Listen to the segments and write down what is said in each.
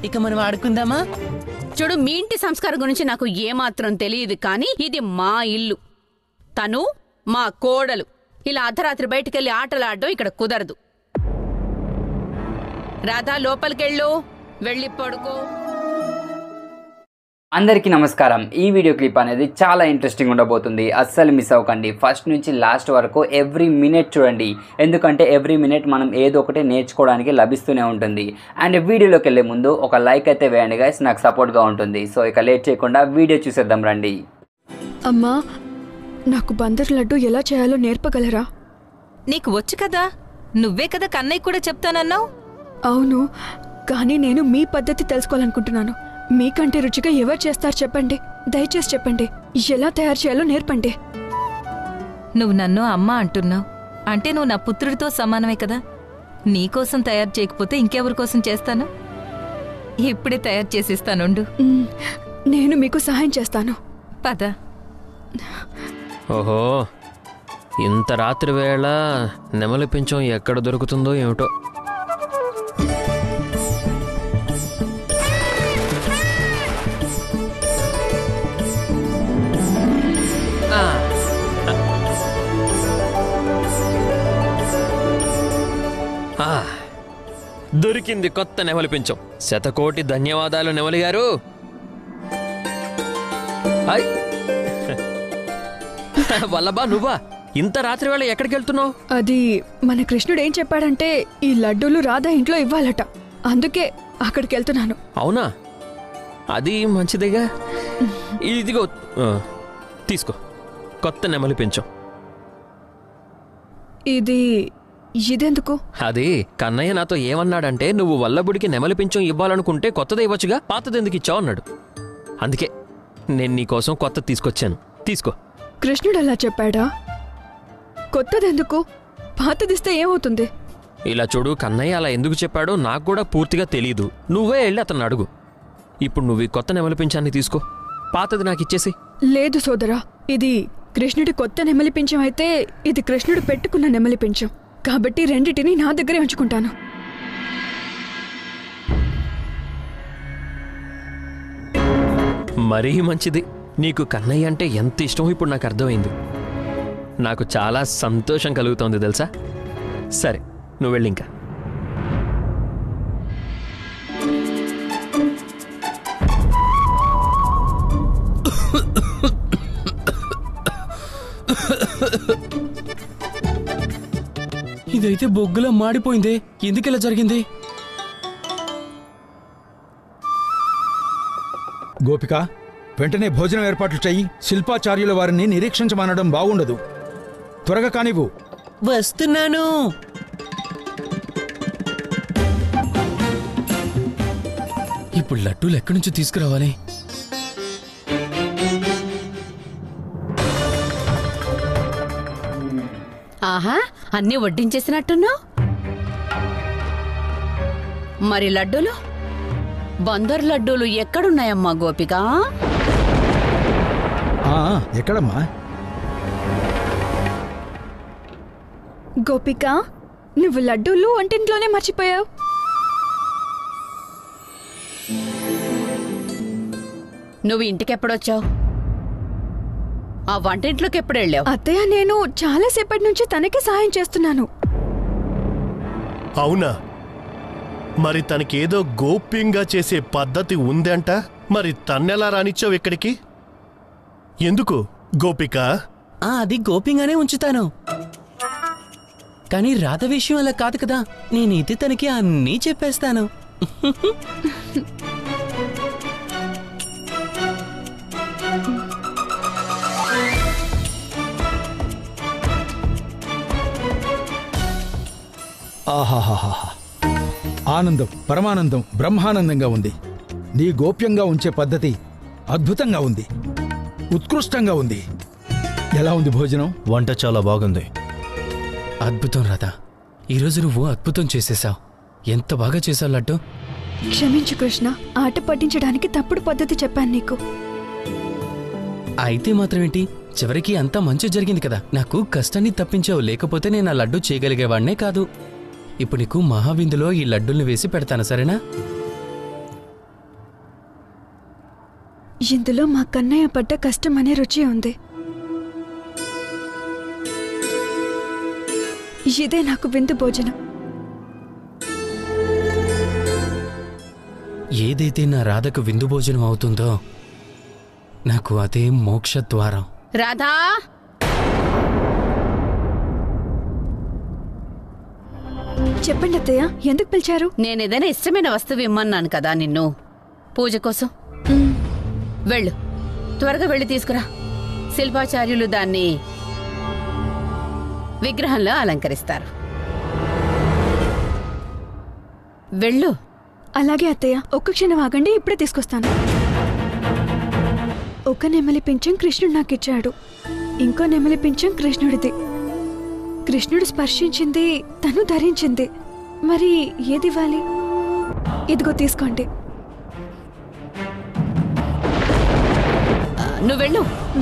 ఇక మనం ఆడుకుందామా చూడు మీ ఇంటి సంస్కారం గురించి నాకు ఏమాత్రం తెలియదు కానీ ఇది మా ఇల్లు తను మా కోడలు ఇలా అర్ధరాత్రి బయటికెళ్ళి ఆటలు ఆడడం ఇక్కడ కుదరదు రాధా లోపలికెళ్ళు వెళ్ళి పడుకో అందరికీ నమస్కారం ఈ వీడియో క్లిప్ అనేది చాలా ఇంట్రెస్టింగ్ ఉండబోతుంది అస్సలు మిస్ అవ్వకండి ఫస్ట్ నుంచి లాస్ట్ వరకు ఎవ్రీ మినిట్ చూడండి ఎందుకంటే ఎవ్రీ మినిట్ మనం ఏదో ఒకటి నేర్చుకోవడానికి లభిస్తూనే ఉంటుంది అండ్ వీడియోలోకి వెళ్ళే ముందు ఒక లైక్ అయితే వేయండి గైస్ నాకు సపోర్ట్గా ఉంటుంది సో ఇక లేట్ చేయకుండా వీడియో చూసేద్దాం రండి అమ్మా నాకు బందర్ లడ్డు ఎలా చేయాలో నేర్పగలరా నీకు వచ్చు కదా నువ్వే కదా కన్నయ్య కూడా చెప్తానన్నావు అవును కానీ నేను మీ పద్ధతి తెలుసుకోవాలనుకుంటున్నాను మీకంటే రుచిగా ఎవరు చేస్తారు చెప్పండి దయచేసి చెప్పండి ఎలా తయారు చేయాలో నేర్పండి నువ్వు నన్ను అమ్మ అంటున్నావు అంటే నువ్వు నా పుత్రుడితో సమానమే కదా నీకోసం తయారు చేయకపోతే ఇంకెవరి కోసం చేస్తాను ఇప్పుడే తయారు చేసిస్తానుండు మ్, నేను మీకు సహాయం చేస్తాను పద ఓహో ఇంత రాత్రి వేళ నెమలి పింఛం ఎక్కడ దొరుకుతుందో ఏమిటో ఆ. ఆ. దొరికింది కొత్త నెమలి పింఛం శతకోటి ధన్యవాదాలు నెమలి గారు హాయ్ వల్లభా నువ్వా ఇంత రాత్రి వేళ ఎక్కడికి వెళ్తున్నావు అది మన కృష్ణుడు ఏం చెప్పాడంటే ఈ లడ్డూలు రాధా ఇంట్లో ఇవ్వాలట అందుకే అక్కడికి వెళ్తున్నాను అవునా అది మంచిదేగా ఇదిగో ఆ, తీసుకో కొత్త నెమలి పెంచాం ఇది ఇదెందుకు అది కన్నయ్య నాతో ఏమన్నాడంటే నువ్వు వల్లబుడికి నెమలి పింఛం ఇవ్వాలనుకుంటే కొత్తది ఇవ్వచ్చుగా పాతది ఎందుకు ఇచ్చావు అన్నాడు అందుకే నేను నీకోసం కొత్త తీసుకొచ్చాను తీసుకో కృష్ణుడు అలా చెప్పాడా కొత్తదెందుకు పాతదిస్తే ఏమవుతుంది ఇలా చూడు కన్నయ్య అలా ఎందుకు చెప్పాడో నాకు కూడా పూర్తిగా తెలీదు నువ్వే వెళ్ళి అతను అడుగు ఇప్పుడు నువ్వు ఈ కొత్త నెమలి పింఛాన్ని తీసుకో పాతది నాకు ఇచ్చేసి లేదు సోదరా ఇది కృష్ణుడి కొత్త నెమలి పింఛం అయితే ఇది కృష్ణుడు పెట్టుకున్న నెమలి పింఛం కాబట్టి రెండిటిని నా దగ్గరే ఉంచుకుంటాను మరీ మంచిది నీకు కన్నయ్య అంటే ఎంత ఇష్టమో ఇప్పుడు నాకు అర్థమైంది నాకు చాలా సంతోషం కలుగుతోంది తెలుసా సరే నువ్వు వెళ్ళి ఇంకా ఇదైతే బొగ్గులో మాడిపోయిందే ఎందుకు ఇలా జరిగింది గోపిక వెంటనే భోజనం ఏర్పాట్లు చెయ్యి శిల్పాచార్యుల వారిని నిరీక్షించమనడం బాగుండదు త్వరగా కానివ్వు వస్తున్నాను ఇప్పుడు లడ్డూలు ఎక్కడి నుంచి తీసుకురావాలి ఆహా అన్నీ వడ్డించేసినట్టున్నావు మరి లడ్డూలు బందర్ లడ్డూలు ఎక్కడున్నాయమ్మా గోపిక ఆ, ఎక్కడమ్మా గోపిక నువ్వు లడ్డూలు వంటింట్లోనే మర్చిపోయావు నువ్వు ఇంటికెప్పుడొచ్చావు ఆ వంటింట్లోకి ఎప్పుడు వెళ్ళావు అత్తయ్య నేను చాలాసేపటి నుంచి తనకే సహాయం చేస్తున్నాను అవునా మరి తనకేదో గోప్యంగా చేసే పద్ధతి ఉందంట మరి తన్నెలా రానిచ్చావు ఇక్కడికి ఎందుకు గోపిక ఆ అది గోప్యంగానే ఉంచుతాను కానీ రాధ విషయం అలా కాదు కదా నేనైతే తనకి అన్నీ చెప్పేస్తాను ఆహాహాహా ఆనందం పరమానందం బ్రహ్మానందంగా ఉంది నీ గోప్యంగా ఉంచే పద్ధతి అద్భుతంగా ఉంది ఉత్కృష్టంగా ఉంది ఎలా ఉంది భోజనం వంట చాలా బాగుంది అద్భుతం రాధా ఈరోజు నువ్వు అద్భుతం చేసేసావు ఎంత బాగా చేసావు లడ్డు క్షమించు కృష్ణ ఆట పట్టించడానికి తప్పుడు పద్ధతి చెప్పాను నీకు అయితే మాత్రమేంటి చివరికి అంతా మంచి జరిగింది కదా నాకు కష్టాన్ని తప్పించావు లేకపోతే నేను ఆ లడ్డు చేయగలిగేవాడినే కాదు ఇప్పుడు నీకు మహావిందులో ఈ లడ్డూల్ని వేసి పెడతాను సరేనా ఇందులో మా కన్నయ్య పడ్డ కష్టం అనే రుచి ఉంది ఇదే నాకు విందు భోజనం ఏదైతే నా రాధకు విందు భోజనం అవుతుందో నాకు అదే మోక్ష ద్వారం రాధా చెప్పండి అత్తయ్య ఎందుకు పిలిచారు నేనేదైనా ఇష్టమైన వస్తువు ఇమ్మన్నాను కదా నిన్ను పూజ కోసం వెళ్ళు త్వరగా వెళ్ళి తీసుకురా శిల్పాచార్యులు దాన్ని విగ్రహంలో అలంకరిస్తారు వెళ్ళు అలాగే అత్తయ్య ఒక్క క్షణం ఆగండి ఇప్పుడే తీసుకొస్తాను ఒక నెమలి పింఛం కృష్ణుడు నాకు ఇచ్చాడు ఇంకో నెమలి పింఛం కృష్ణుడిది కృష్ణుడు స్పర్శించింది తను ధరించింది మరి ఏది ఇవ్వాలి ఇదిగో తీసుకోండి ఆ, నువ్వు వెళ్ళు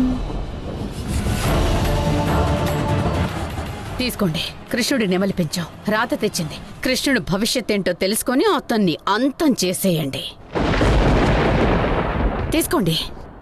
తీసుకోండి కృష్ణుడి నెమలి పెంచాం రాత తెచ్చింది కృష్ణుడు భవిష్యత్ ఏంటో తెలుసుకొని అతన్ని అంతం చేసేయండి తీసుకోండి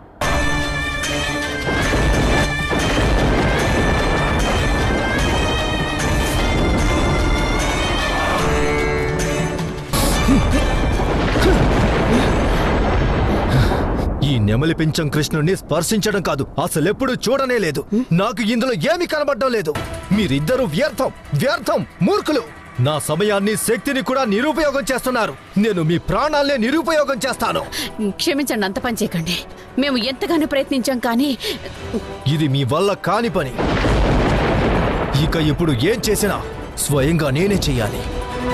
ఈ నెమలి పింఛం కృష్ణుణ్ణి స్పర్శించడం కాదు అసలెప్పుడు చూడనే లేదు నాకు ఇందులో ఏమీ కనబడడం లేదు మీరిద్దరూ వ్యర్థం వ్యర్థం మూర్ఖులు నా సమయాన్ని శక్తిని కూడా నిరుపయోగం చేస్తున్నారు నేను మీ ప్రాణాలనే నిరుపయోగం చేస్తాను క్షమించండి అంత పని చేయకండి మేము ఎంతగానో ప్రయత్నించాం కానీ ఇది మీ వల్ల కాని పని ఇక ఇప్పుడు ఏం చేసినా స్వయంగా నేనే చెయ్యాలి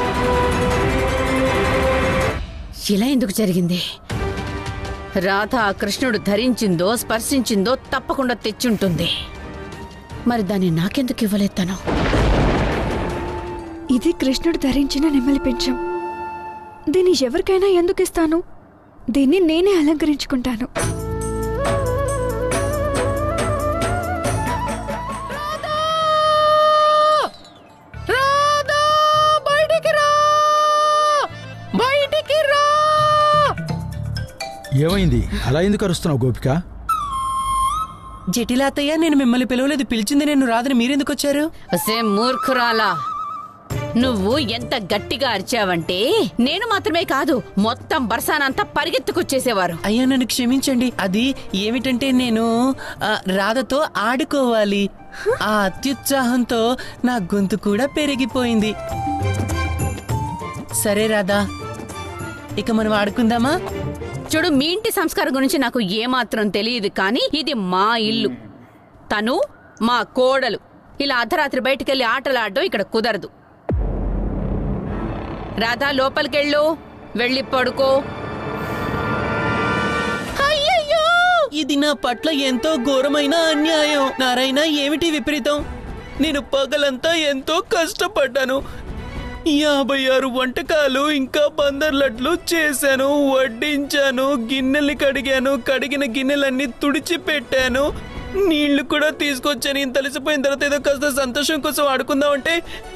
ఇలా ఎందుకు జరిగింది రాధ ఆ కృష్ణుడు ధరించిందో స్పర్శించిందో తప్పకుండా తెచ్చుంటుంది మరి దాన్ని నాకెందుకు ఇవ్వలేదు తను ఇది కృష్ణుడు ధరించిన నెమలి పింఛం దీన్ని ఎవరికైనా ఎందుకు ఇస్తాను దీన్ని నేనే అలంకరించుకుంటాను బయటికి రా ఏమైంది అలా ఎందుకు అరుస్తున్నావు గోపిక జటిలాతయ్య నేను మిమ్మల్ని పిలవలేదు పిలిచింది నేను రాదని మీరెందుకు వచ్చారు అసే మూర్ఖురాలా నువ్వు ఎంత గట్టిగా అరిచావంటే నేను మాత్రమే కాదు మొత్తం బర్సానంతా పరిగెత్తుకొచ్చేసేవారు అయ్యా నన్ను క్షమించండి అది ఏమిటంటే నేను ఆ, రాధతో ఆడుకోవాలి ఆ అత్యుత్సాహంతో నా గొంతు కూడా పెరిగిపోయింది సరే రాధా ఇక మనం ఆడుకుందామా చూడు మీ ఇంటి సంస్కారం గురించి నాకు ఏమాత్రం తెలియదు కానీ ఇది మా ఇల్లు తను మా కోడలు ఇలా అర్ధరాత్రి బయటికెళ్ళి ఆటలు ఆడడం ఇక్కడ కుదరదు రాధా లోపలికెళ్ళు వెళ్ళి పడుకో అయ్యయ్యో ఇది నా పట్ల ఎంతో ఘోరమైన అన్యాయం నారాయణ ఏమిటి విపరీతం నేను పగలంతా ఎంతో కష్టపడ్డాను యాభై ఆరు వంటకాలు ఇంకా బందర్లట్లు చేశాను వడ్డించాను గిన్నెల్ని కడిగాను కడిగిన గిన్నెలన్నీ తుడిచిపెట్టాను నీళ్లు కూడా తీసుకొచ్చాను ఇంత తలిసిపోయిన తర్వాత ఏదో కాస్త సంతోషం కోసం ఆడుకుందామంటే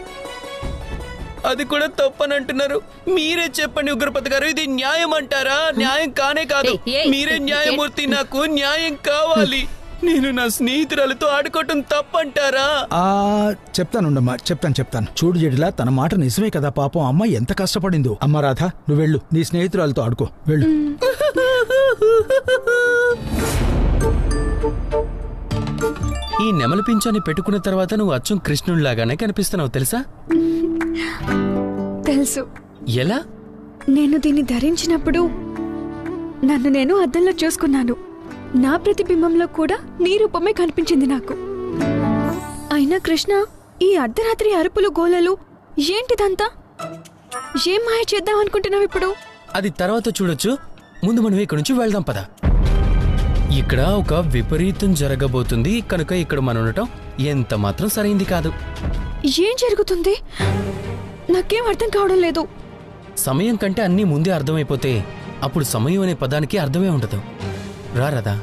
అది కూడా తప్పని అంటున్నారు మీరే చెప్పండి ఉగ్రపతి గారు ఇది న్యాయం అంటారా న్యాయం కానే కాదు ఏయ్, ఏయ్, మీరే ఏయ్, న్యాయమూర్తి నాకు న్యాయం కావాలి నేను నా స్నేహితురాలతో ఆడుకోవటం తప్పంటారా ఆ చెప్తానుండమ్మా చెప్తాను చెప్తాను చూడు జడిలా తన మాట నిజమే కదా పాపం అమ్మ ఎంత కష్టపడిందో అమ్మ రాధ నువ్వు వెళ్ళు నీ స్నేహితురాలతో ఆడుకో వెళ్ళు ఈ నెమలి పింఛాన్ని పెట్టుకున్న తర్వాత నువ్వు అచ్చం కృష్ణుడిలాగానే కనిపిస్తున్నావు తెలుసా తెలుసు ఎలా నేను దీన్ని ధరించినప్పుడు నన్ను నేను అద్దంలో చూసుకున్నాను నా ప్రతిబింబంలో కూడా నీ రూపమే కనిపించింది నాకు అయినా కృష్ణ ఈ అర్ధరాత్రి అరుపులు గోలలు ఏంటిదంతా ఏం మాయ చేద్దాం అనుకుంటున్నావు ఇప్పుడు అది తర్వాత చూడొచ్చు ముందు మనం ఇక్కడి నుంచి వెళ్దాం పద ఇక్కడ ఒక విపరీతం జరగబోతుంది కనుక ఇక్కడ మనం ఉండటం ఎంత మాత్రం సరైంది కాదు ఏం జరుగుతుంది నాకేం అర్థం కావడం లేదు సమయం కంటే అన్నీ ముందే అర్థమైపోతే అప్పుడు సమయం అనే పదానికి అర్థమే ఉండదు రా రాదా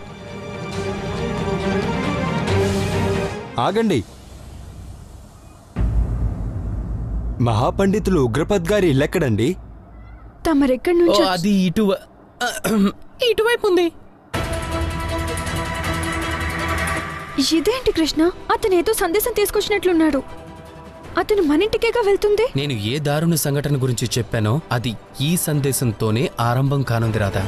ఆగండి మహాపండితులు ఉగ్రపద్ గారి ఇల్లెక్కడండి తమరెక్కడి ఓ, నుంచి అది ఇటు ఇటువైపు ఉంది ఇదేంటి కృష్ణ అతను ఏదో సందేశం తీసుకొచ్చినట్లున్నాడు అతను మన ఇంటికేగా వెళ్తుంది నేను ఏ దారుణ సంఘటన గురించి చెప్పానో అది ఈ సందేశంతోనే ఆరంభం కానుంది రాధా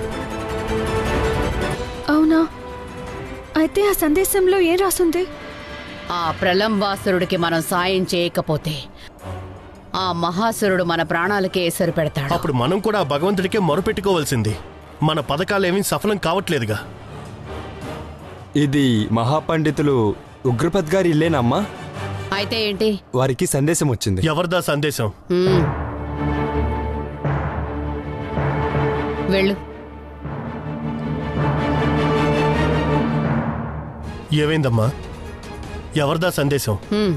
అవునా అయితే ఆ సందేశంలో ఏం రాసుంది ఆ ప్రలంబాసురుడికి మనం సాయం చేయకపోతే ఆ మహాసురుడు మన ప్రాణాలకే ఎసరు పెడతాడు అప్పుడు మనం కూడా ఆ భగవంతుడికే మొరపెట్టుకోవాల్సింది మన పథకాలేమీ సఫలం కావట్లేదుగా ఇది మహాపండితులు ఉగ్రపద్ గారి ఇల్లేనమ్మా అయితే ఏంటి వారికి సందేశం వచ్చింది ఎవరిదా సందేశం హ్మ్. వెళ్ళు ఏమైందమ్మా ఎవరిదా సందేశం హ్మ్.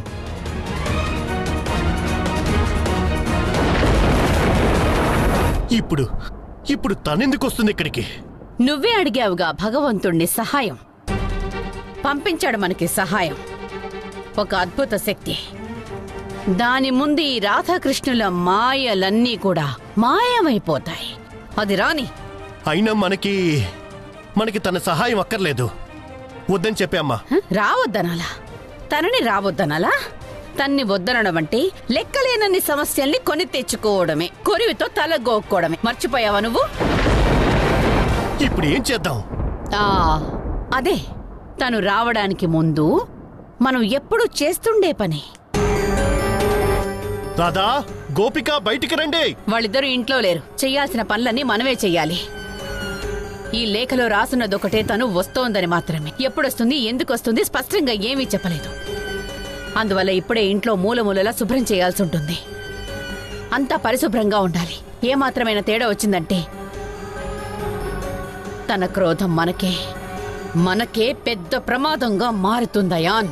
ఇప్పుడు ఇప్పుడు తనెందుకు వస్తుంది ఇక్కడికి నువ్వే అడిగావుగా భగవంతుణ్ణి సహాయం పంపించాడు మనకి సహాయం ఒక అద్భుత శక్తి దాని ముందు ఈ రాధాకృష్ణుల మాయలన్నీ కూడా మాయమైపోతాయి అది రాని అయినా మనకి మనకి తన సహాయం అక్కర్లేదు వద్దని చెప్పే అమ్మా హ? రావద్దనాలా తనని రావద్దనాలా తన్ని వద్దనడం అంటే లెక్కలేనన్ని సమస్యల్ని కొని తెచ్చుకోవడమే కొరివితో తల గోక్కోవడమే మర్చిపోయావా నువ్వు ఇప్పుడు ఏం చేద్దాం ఆ అదే తను రావడానికి ముందు మనం ఎప్పుడూ చేస్తుండే పని రాధా గోపిక బయటికి రండి వాళ్ళిద్దరూ ఇంట్లో లేరు చెయ్యాల్సిన పనులన్నీ మనమే చెయ్యాలి ఈ లేఖలో రాసున్నదొకటే తను వస్తోందని మాత్రమే ఎప్పుడొస్తుంది ఎందుకు వస్తుంది స్పష్టంగా ఏమీ చెప్పలేదు అందువల్ల ఇప్పుడే ఇంట్లో మూలమూలలా శుభ్రం చేయాల్సి ఉంటుంది అంతా పరిశుభ్రంగా ఉండాలి ఏమాత్రమైన తేడా వచ్చిందంటే తన క్రోధం మనకే మనకే పెద్ద ప్రమాదంగా మారుతుందయాన్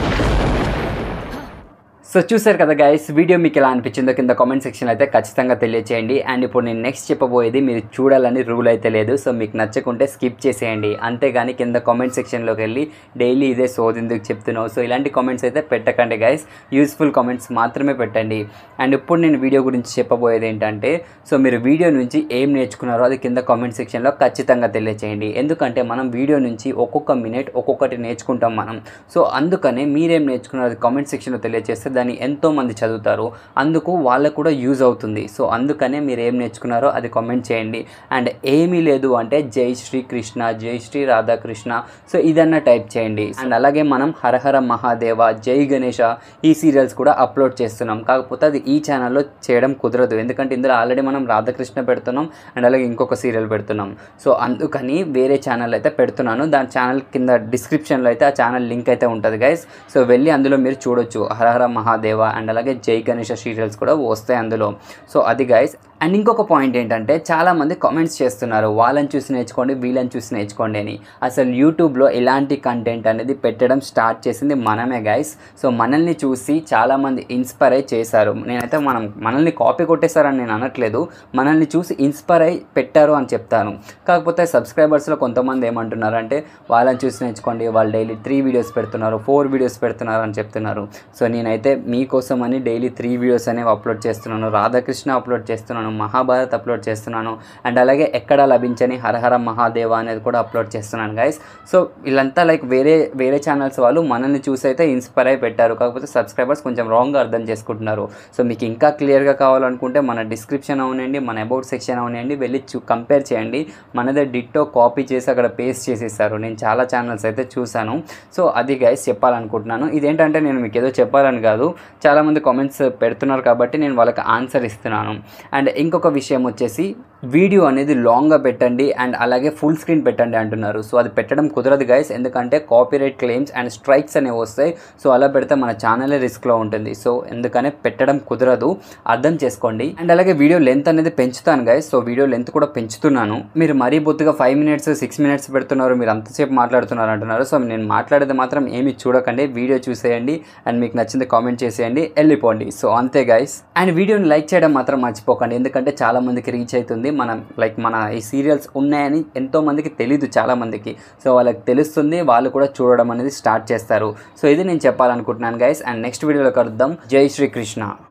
సో చూసారు కదా గైస్ వీడియో మీకు ఎలా అనిపించిందో కింద కామెంట్ సెక్షన్ అయితే ఖచ్చితంగా తెలియచేయండి అండ్ ఇప్పుడు నేను నెక్స్ట్ చెప్పబోయేది మీరు చూడాలని రూల్ అయితే లేదు సో మీకు నచ్చకుంటే స్కిప్ చేసేయండి అంతేగాని కింద కామెంట్ సెక్షన్లోకి వెళ్ళి డైలీ ఇదే సోది ఎందుకు చెప్తున్నావు సో ఇలాంటి కామెంట్స్ అయితే పెట్టకండి గైస్ యూస్ఫుల్ కామెంట్స్ మాత్రమే పెట్టండి అండ్ ఇప్పుడు నేను వీడియో గురించి చెప్పబోయేది ఏంటంటే సో మీరు వీడియో నుంచి ఏం నేర్చుకున్నారో అది కింద కామెంట్ సెక్షన్లో ఖచ్చితంగా తెలియచేయండి ఎందుకంటే మనం వీడియో నుంచి ఒక్కొక్క మినిట్ ఒక్కొక్కటి నేర్చుకుంటాం మనం సో అందుకనే మీరేం నేర్చుకున్నారో అది కామెంట్ సెక్షన్లో తెలియజేస్తే దాన్ని ఎంతో మంది చదువుతారు అందుకు వాళ్ళకు కూడా యూజ్ అవుతుంది సో అందుకనే మీరు ఏం నేర్చుకున్నారో అది కామెంట్ చేయండి అండ్ ఏమీ లేదు అంటే జై శ్రీ కృష్ణ జై శ్రీ రాధాకృష్ణ సో ఇదన్నా టైప్ చేయండి అండ్ అలాగే మనం హరహర మహాదేవ జై గణేష ఈ సీరియల్స్ కూడా అప్లోడ్ చేస్తున్నాం కాకపోతే అది ఈ ఛానల్లో చేయడం కుదరదు ఎందుకంటే ఇందులో ఆల్రెడీ మనం రాధాకృష్ణ పెడుతున్నాం అండ్ అలాగే ఇంకొక సీరియల్ పెడుతున్నాం సో అందుకని వేరే ఛానల్ అయితే పెడుతున్నాను దాని ఛానల్ కింద డిస్క్రిప్షన్లో అయితే ఆ ఛానల్ లింక్ అయితే ఉంటుంది గైస్ సో వెళ్ళి అందులో మీరు చూడొచ్చు హరహర మహాదేవ అండ్ అలాగే జై గణేష సీరియల్స్ కూడా వస్తాయి అందులో సో అది గైస్ అండ్ ఇంకొక పాయింట్ ఏంటంటే చాలామంది కామెంట్స్ చేస్తున్నారు వాళ్ళని చూసి నేర్చుకోండి వీళ్ళని చూసి నేర్చుకోండి అని అసలు యూట్యూబ్లో ఇలాంటి కంటెంట్ అనేది పెట్టడం స్టార్ట్ చేసింది మనమే గైస్ సో మనల్ని చూసి చాలామంది ఇన్స్పైర్ అయి చేశారు నేనైతే మనం మనల్ని కాపీ కొట్టేశారని నేను అనట్లేదు మనల్ని చూసి ఇన్స్పైర్ అయి పెట్టారు అని చెప్తాను కాకపోతే సబ్స్క్రైబర్స్లో కొంతమంది ఏమంటున్నారు అంటే వాళ్ళని చూసి నేర్చుకోండి వాళ్ళు డైలీ త్రీ వీడియోస్ పెడుతున్నారు ఫోర్ వీడియోస్ పెడుతున్నారు అని చెప్తున్నారు సో నేనైతే మీకోసం అని డైలీ త్రీ వీడియోస్ అనేవి అప్లోడ్ చేస్తున్నాను రాధాకృష్ణ అప్లోడ్ చేస్తున్నాను మహాభారత్ అప్లోడ్ చేస్తున్నాను అండ్ అలాగే ఎక్కడ లభించని హరహర మహాదేవ అనేది కూడా అప్లోడ్ చేస్తున్నాను గైస్ సో వీళ్ళంతా లైక్ వేరే వేరే ఛానల్స్ వాళ్ళు మనల్ని చూసి అయితే ఇన్స్పైర్ అయి పెట్టారు కాకపోతే సబ్స్క్రైబర్స్ కొంచెం రాంగ్గా అర్థం చేసుకుంటున్నారు సో మీకు ఇంకా క్లియర్గా కావాలనుకుంటే మన డిస్క్రిప్షన్ అవునండి మన అబౌట్ సెక్షన్ అవునండి వెళ్ళి చూ కంపేర్ చేయండి మనదే డిట్టో కాపీ చేసి అక్కడ పేస్ట్ చేసేసారు నేను చాలా ఛానల్స్ అయితే చూశాను సో అది గైస్ చెప్పాలనుకుంటున్నాను ఇదేంటంటే నేను మీకు ఏదో చెప్పాలని కాదు చాలామంది కామెంట్స్ పెడుతున్నారు కాబట్టి నేను వాళ్ళకి ఆన్సర్ ఇస్తున్నాను అండ్ ఇంకొక విషయం వచ్చేసి వీడియో అనేది లాంగ్గా పెట్టండి అండ్ అలాగే ఫుల్ స్క్రీన్ పెట్టండి అంటున్నారు సో అది పెట్టడం కుదరదు గైస్ ఎందుకంటే కాపీరైట్ క్లెయిమ్స్ అండ్ స్ట్రైక్స్ అనేవి వస్తాయి సో అలా పెడితే మన ఛానలే రిస్క్లో ఉంటుంది సో ఎందుకనే పెట్టడం కుదరదు అర్థం చేసుకోండి అండ్ అలాగే వీడియో లెంత్ అనేది పెంచుతాను గైస్ సో వీడియో లెంత్ కూడా పెంచుతున్నాను మీరు మరీ బొత్తుగా ఫైవ్ మినిట్స్ సిక్స్ మినిట్స్ పెడుతున్నారు మీరు అంతసేపు మాట్లాడుతున్నారు అంటున్నారు సో నేను మాట్లాడేది మాత్రం ఏమి చూడకండి వీడియో చూసేయండి అండ్ మీకు నచ్చింది కామెంట్ చేసేయండి వెళ్ళిపోండి సో అంతే గైస్ అండ్ వీడియోని లైక్ చేయడం మాత్రం మర్చిపోకండి ఎందుకంటే చాలా మందికి రీచ్ అవుతుంది మనం లైక్ మన ఈ సీరియల్స్ ఉన్నాయని ఎంతో మందికి తెలీదు చాలా మందికి సో వాళ్ళకి తెలుస్తుంది వాళ్ళు కూడా చూడడం అనేది స్టార్ట్ చేస్తారు సో ఇది నేను చెప్పాలనుకుంటున్నాను గైస్ అండ్ నెక్స్ట్ వీడియోలో కలుద్దాం జై శ్రీకృష్ణ